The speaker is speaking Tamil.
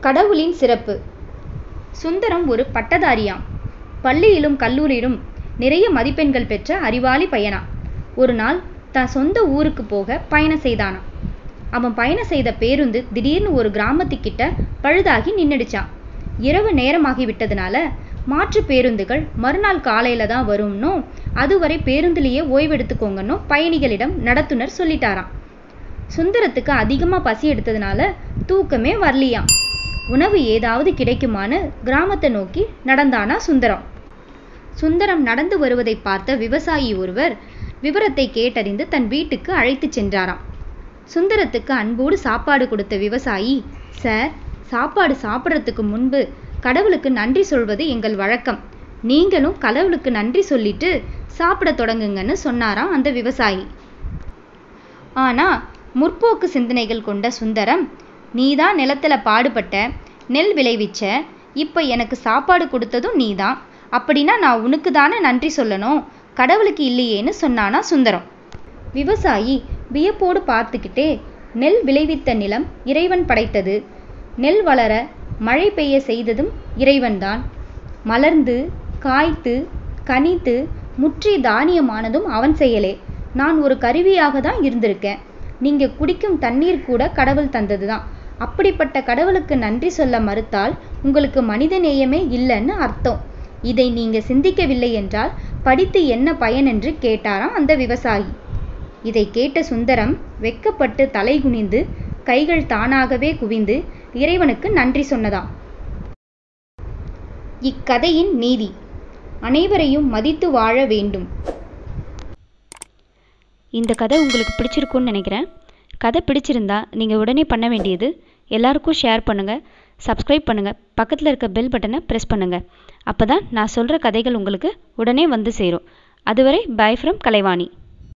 கடவுளின் சிறப்பு சுந்தரம் ஒரு பட்டதாரியாம் பள்ளியிலும் கல்லூரியிலும் நிறைய மதிப்பெண்கள் பெற்ற அறிவாளி பையனா ஒரு நாள் தன் சொந்த ஊருக்கு போக பயணம் செய்தானாம் அவன் பயணம் செய்த பேருந்து திடீர்னு ஒரு கிராமத்துக்கிட்ட பழுதாகி நின்னுடுச்சான் இரவு நேரமாகி விட்டதுனால மாற்று பேருந்துகள் மறுநாள் காலையில தான் வரும்னும் அதுவரை பேருந்துலேயே ஓய்வெடுத்துக்கோங்கன்னும் பயணிகளிடம் நடத்துனர் சொல்லிட்டாராம் சுந்தரத்துக்கு அதிகமாக பசி எடுத்ததுனால தூக்கமே வரலையாம் உணவு ஏதாவது கிடைக்குமான்னு கிராமத்தை நோக்கி நடந்தானா சுந்தரம் சுந்தரம் நடந்து வருவதை பார்த்த விவசாயி ஒருவர் விவரத்தை கேட்டறிந்து தன் வீட்டுக்கு அழைத்துச் சென்றாராம் சுந்தரத்துக்கு அன்போடு சாப்பாடு கொடுத்த விவசாயி சார் சாப்பாடு சாப்பிட்றதுக்கு முன்பு கடவுளுக்கு நன்றி சொல்வது எங்கள் வழக்கம் நீங்களும் கடவுளுக்கு நன்றி சொல்லிட்டு சாப்பிட தொடங்குங்கன்னு சொன்னாராம் அந்த விவசாயி ஆனா முற்போக்கு சிந்தனைகள் கொண்ட சுந்தரம் நீதான் நிலத்துல பாடுபட்ட நெல் விளைவிச்ச இப்ப எனக்கு சாப்பாடு கொடுத்ததும் நீதான் அப்படின்னா நான் உனக்கு தானே நன்றி சொல்லணும் கடவுளுக்கு இல்லையேன்னு சொன்னானா சுந்தரம் விவசாயி வியப்போடு பார்த்துக்கிட்டே நெல் விளைவித்த நிலம் இறைவன் படைத்தது நெல் வளர மழை பெய்ய செய்ததும் இறைவன்தான் மலர்ந்து காய்த்து கனித்து முற்றி தானியமானதும் அவன் செயலே நான் ஒரு கருவியாக தான் இருந்திருக்கேன் நீங்க குடிக்கும் தண்ணீர் கூட கடவுள் தந்தது தான் அப்படிப்பட்ட கடவுளுக்கு நன்றி சொல்ல மறுத்தால் உங்களுக்கு மனித நேயமே இல்லைன்னு அர்த்தம் இதை நீங்க சிந்திக்கவில்லை என்றால் படித்து என்ன பயன் என்று கேட்டாராம் அந்த விவசாயி இதை கேட்ட சுந்தரம் வெக்கப்பட்டு தலை குனிந்து கைகள் தானாகவே குவிந்து இறைவனுக்கு நன்றி சொன்னதாம் இக்கதையின் நீதி அனைவரையும் மதித்து வாழ வேண்டும் இந்த கதை உங்களுக்கு பிடிச்சிருக்கும்னு நினைக்கிறேன் கதை பிடிச்சிருந்தா நீங்கள் உடனே பண்ண வேண்டியது எல்லாருக்கும் ஷேர் பண்ணுங்கள் சப்ஸ்கிரைப் பண்ணுங்கள் பக்கத்தில் இருக்க பெல் பட்டனை ப்ரெஸ் பண்ணுங்கள் அப்போ தான் நான் சொல்கிற கதைகள் உங்களுக்கு உடனே வந்து சேரும் அதுவரை பை ஃப்ரம் கலைவாணி